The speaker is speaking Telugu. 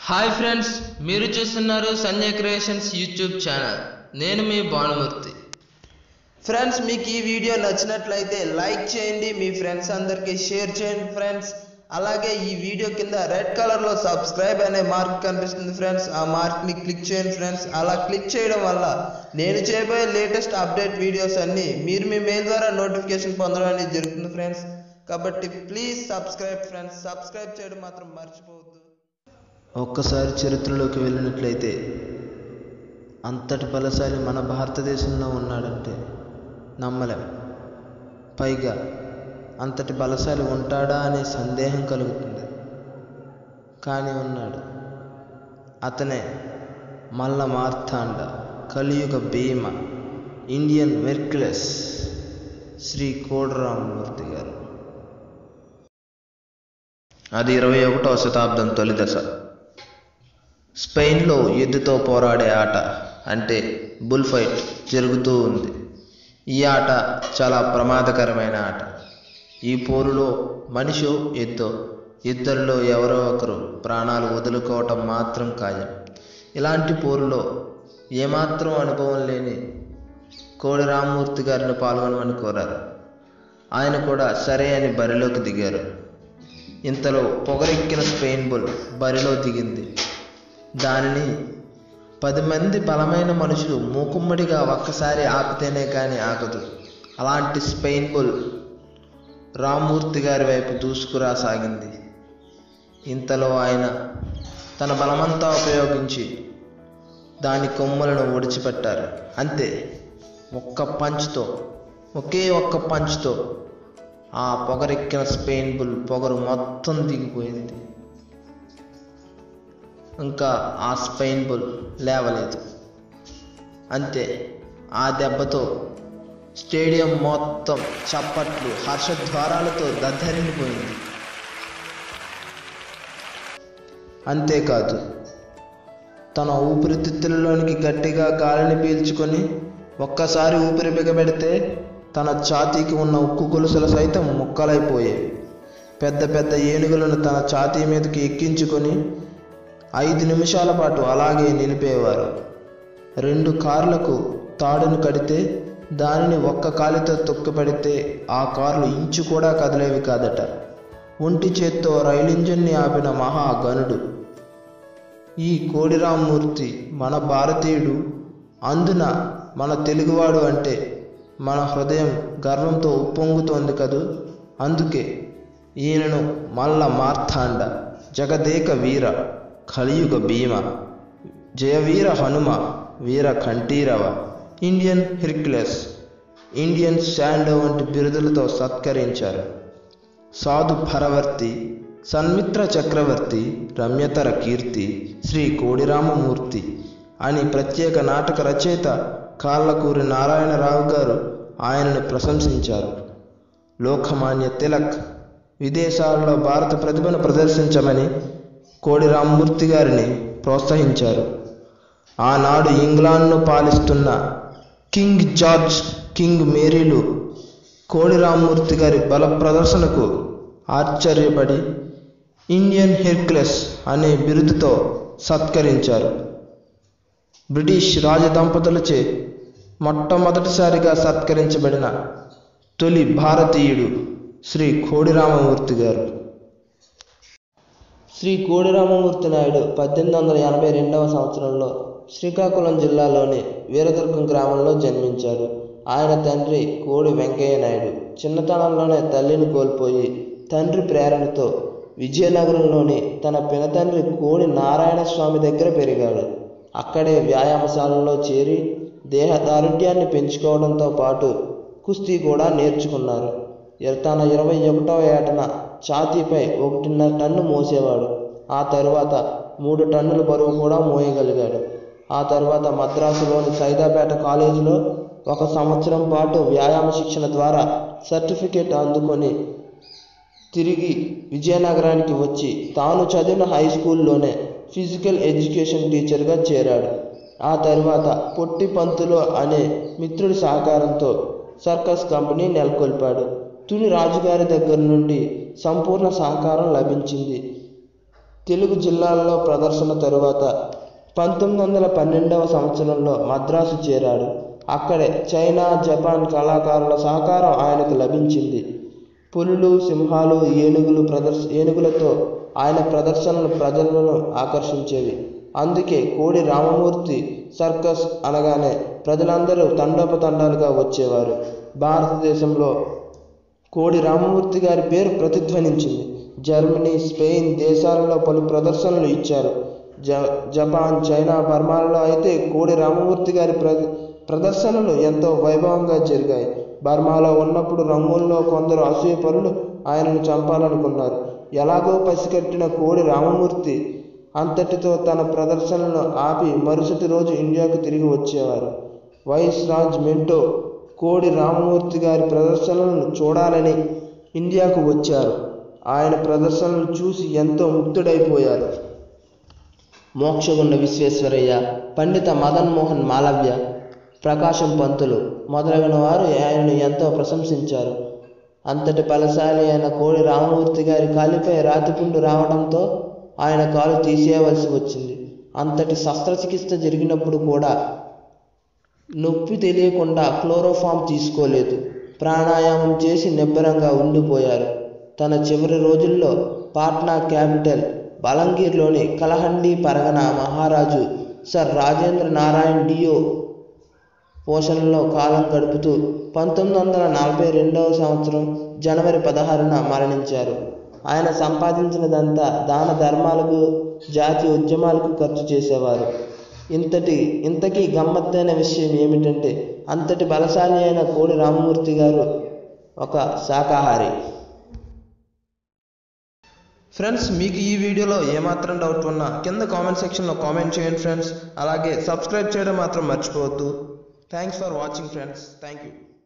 హాయ్ ఫ్రెండ్స్ మీరు చూస్తున్నారు సంజయ్ క్రియేషన్స్ యూట్యూబ్ ఛానల్ నేను మీ భానుమూర్తి ఫ్రెండ్స్ మీకు ఈ వీడియో నచ్చినట్లయితే లైక్ చేయండి మీ ఫ్రెండ్స్ అందరికీ షేర్ చేయండి ఫ్రెండ్స్ అలాగే ఈ వీడియో కింద రెడ్ కలర్లో సబ్స్క్రైబ్ అనే మార్క్ కనిపిస్తుంది ఫ్రెండ్స్ ఆ మార్క్ని క్లిక్ చేయండి ఫ్రెండ్స్ అలా క్లిక్ చేయడం వల్ల నేను చేయబోయే లేటెస్ట్ అప్డేట్ వీడియోస్ అన్నీ మీరు మీ మెయిల్ ద్వారా నోటిఫికేషన్ పొందడం అనేది జరుగుతుంది ఫ్రెండ్స్ కాబట్టి ప్లీజ్ సబ్స్క్రైబ్ ఫ్రెండ్స్ సబ్స్క్రైబ్ చేయడం మాత్రం మర్చిపోవద్దు ఒక్కసారి చరిత్రలోకి వెళ్ళినట్లయితే అంతటి బలశాలి మన భారతదేశంలో ఉన్నాడంటే నమ్మలేం పైగా అంతటి బలశాలి ఉంటాడా అనే సందేహం కలుగుతుంది కానీ ఉన్నాడు అతనే మల్ల మార్తాండ కలియుగ భీమ ఇండియన్ మెర్క్లెస్ శ్రీ కోడరామమూర్తి గారు అది ఇరవై ఒకటవ శతాబ్దం తొలి దశ స్పెయిన్లో ఎద్దుతో పోరాడే ఆట అంటే బుల్ ఫైట్ జరుగుతూ ఉంది ఈ ఆట చాలా ప్రమాదకరమైన ఆట ఈ పోరులో మనిషో ఎద్దో ఇద్దరిలో ఎవరో ఒకరు ప్రాణాలు వదులుకోవటం మాత్రం ఖాయం ఇలాంటి పోరులో ఏమాత్రం అనుభవం లేని కోడి రామ్మూర్తి గారిని పాల్గొనమని కోరారు ఆయన కూడా సరే అని బరిలోకి దిగారు ఇంతలో పొగరెక్కిన స్పెయిన్ బుల్ బరిలో దిగింది దానిని పది మంది బలమైన మనుషులు మూకుమ్మడిగా ఒక్కసారి ఆపితేనే కానీ ఆగదు అలాంటి స్పెయిన్ బుల్ రామ్మూర్తి గారి వైపు దూసుకురాసాగింది ఇంతలో ఆయన తన బలమంతా ఉపయోగించి దాని కొమ్ములను ఒడిచిపెట్టారు అంతే ఒక్క పంచ్తో ఒకే ఒక్క పంచ్తో ఆ పొగరెక్కిన స్పెయిన్ బుల్ పొగరు మొత్తం దిగిపోయింది ఇంకా ఆ స్పెయిన్ బుల్ లేవలేదు అంతే ఆ దెబ్బతో స్టేడియం మొత్తం చప్పట్లు హర్షద్వారాలతో దద్దరిల్లిపోయింది అంతేకాదు తన ఊపిరితిత్తులలోనికి గట్టిగా గాలిని పీల్చుకొని ఒక్కసారి ఊపిరి బిగబెడితే తన ఛాతీకి ఉన్న ఉక్కు గొలుసులు సైతం ముక్కలైపోయేవి పెద్ద పెద్ద ఏనుగులను తన ఛాతీ మీదకి ఎక్కించుకొని ఐదు నిమిషాల పాటు అలాగే నిలిపేవారు రెండు కార్లకు తాడును కడితే దానిని ఒక్క కాలితో తొక్కిపడితే ఆ కార్లు ఇంచు కూడా కదిలేవి కాదట ఒంటి చేత్తో రైలు ఇంజన్ని ఆపిన మహాగనుడు ఈ కోడిరామ్మూర్తి మన భారతీయుడు అందున మన తెలుగువాడు అంటే మన హృదయం గర్వంతో ఉప్పొంగుతోంది కదూ అందుకే ఈయనను మల్ల మార్తాండ జగదేక వీర కలియుగ భీమ జయవీర హనుమ వీర కంఠీరవ ఇండియన్ హిర్క్లెస్ ఇండియన్ శాండో వంటి బిరుదులతో సత్కరించారు సాధు భరవర్తి సన్మిత్ర చక్రవర్తి రమ్యతర కీర్తి శ్రీ కోడిరామమూర్తి అని ప్రత్యేక నాటక రచయిత కాళ్ళకూరి నారాయణరావు గారు ఆయనను ప్రశంసించారు లోకమాన్య తిలక్ విదేశాలలో భారత ప్రతిభను ప్రదర్శించమని కోడి రామ్మూర్తి గారిని ప్రోత్సహించారు ఆనాడు ఇంగ్లాండ్ను పాలిస్తున్న కింగ్ జార్జ్ కింగ్ మేరీలు కోడి రామ్మూర్తి గారి బల ప్రదర్శనకు ఆశ్చర్యపడి ఇండియన్ హెర్క్లెస్ అనే బిరుదుతో సత్కరించారు బ్రిటిష్ రాజదంపతులచే మొట్టమొదటిసారిగా సత్కరించబడిన తొలి భారతీయుడు శ్రీ కోడిరామమూర్తి గారు శ్రీ కోడిరామమూర్తి నాయుడు పద్దెనిమిది వందల ఎనభై రెండవ సంవత్సరంలో శ్రీకాకుళం జిల్లాలోని వీరదుర్గం గ్రామంలో జన్మించారు ఆయన తండ్రి కోడి వెంకయ్య నాయుడు చిన్నతనంలోనే తల్లిని కోల్పోయి తండ్రి ప్రేరణతో విజయనగరంలోని తన పినతండ్రి కోడి నారాయణ స్వామి దగ్గర పెరిగాడు అక్కడే వ్యాయామశాలలో చేరి దేహ దారుఢ్యాన్ని పెంచుకోవడంతో పాటు కుస్తీ కూడా నేర్చుకున్నారు తన ఇరవై ఒకటవ ఏటన ఛాతీపై ఒకటిన్నర టన్ను మోసేవాడు ఆ తరువాత మూడు టన్నుల బరువు కూడా మోయగలిగాడు ఆ తర్వాత మద్రాసులోని సైదాపేట కాలేజీలో ఒక సంవత్సరం పాటు వ్యాయామ శిక్షణ ద్వారా సర్టిఫికేట్ అందుకొని తిరిగి విజయనగరానికి వచ్చి తాను చదివిన హై స్కూల్లోనే ఫిజికల్ ఎడ్యుకేషన్ టీచర్గా చేరాడు ఆ తర్వాత పొట్టి పంతులు అనే మిత్రుడి సహకారంతో సర్కస్ కంపెనీ నెలకొల్పాడు తుని రాజుగారి దగ్గర నుండి సంపూర్ణ సహకారం లభించింది తెలుగు జిల్లాల్లో ప్రదర్శన తరువాత పంతొమ్మిది వందల పన్నెండవ సంవత్సరంలో మద్రాసు చేరాడు అక్కడే చైనా జపాన్ కళాకారుల సహకారం ఆయనకు లభించింది పులులు సింహాలు ఏనుగులు ప్రదర్శ ఏనుగులతో ఆయన ప్రదర్శనలు ప్రజలను ఆకర్షించేవి అందుకే కోడి రామమూర్తి సర్కస్ అనగానే ప్రజలందరూ తండోపతండాలుగా వచ్చేవారు భారతదేశంలో కోడి రామమూర్తి గారి పేరు ప్రతిధ్వనించింది జర్మనీ స్పెయిన్ దేశాలలో పలు ప్రదర్శనలు ఇచ్చారు జ జపాన్ చైనా బర్మాలలో అయితే కోడి రామమూర్తి గారి ప్ర ప్రదర్శనలు ఎంతో వైభవంగా జరిగాయి బర్మాలో ఉన్నప్పుడు రంగుల్లో కొందరు అసూయపరులు ఆయనను చంపాలనుకున్నారు ఎలాగో పసికట్టిన కోడి రామమూర్తి అంతటితో తన ప్రదర్శనను ఆపి మరుసటి రోజు ఇండియాకు తిరిగి వచ్చేవారు వైస్ రాజ్ మెంటో కోడి రామమూర్తి గారి ప్రదర్శనలను చూడాలని ఇండియాకు వచ్చారు ఆయన ప్రదర్శనలు చూసి ఎంతో ముక్తుడైపోయారు మోక్షగుండ విశ్వేశ్వరయ్య పండిత మదన్ మోహన్ మాలవ్య ప్రకాశం పంతులు మొదలగిన వారు ఆయనను ఎంతో ప్రశంసించారు అంతటి బలశాలి అయిన కోడి రామమూర్తి గారి కాలిపై రాతిపుండు రావడంతో ఆయన కాలు తీసేయవలసి వచ్చింది అంతటి శస్త్రచికిత్స జరిగినప్పుడు కూడా నొప్పి తెలియకుండా క్లోరోఫామ్ తీసుకోలేదు ప్రాణాయామం చేసి నిబ్బరంగా ఉండిపోయారు తన చివరి రోజుల్లో పాట్నా క్యాపిటల్ బలంగీర్లోని కలహండి పరగన మహారాజు సర్ రాజేంద్ర నారాయణ్ డియో పోషణలో కాలం గడుపుతూ పంతొమ్మిది వందల నలభై రెండవ సంవత్సరం జనవరి పదహారున మరణించారు ఆయన సంపాదించినదంతా దాన ధర్మాలకు జాతి ఉద్యమాలకు ఖర్చు చేసేవారు ఇంతటి ఇంతకీ గమ్మత్తైన విషయం ఏమిటంటే అంతటి బలశాలి అయిన కోడి రామమూర్తి గారు ఒక శాకాహారి ఫ్రెండ్స్ మీకు ఈ వీడియోలో ఏమాత్రం డౌట్ ఉన్నా కింద కామెంట్ సెక్షన్లో కామెంట్ చేయండి ఫ్రెండ్స్ అలాగే సబ్స్క్రైబ్ చేయడం మాత్రం మర్చిపోవద్దు thanks for watching friends thank you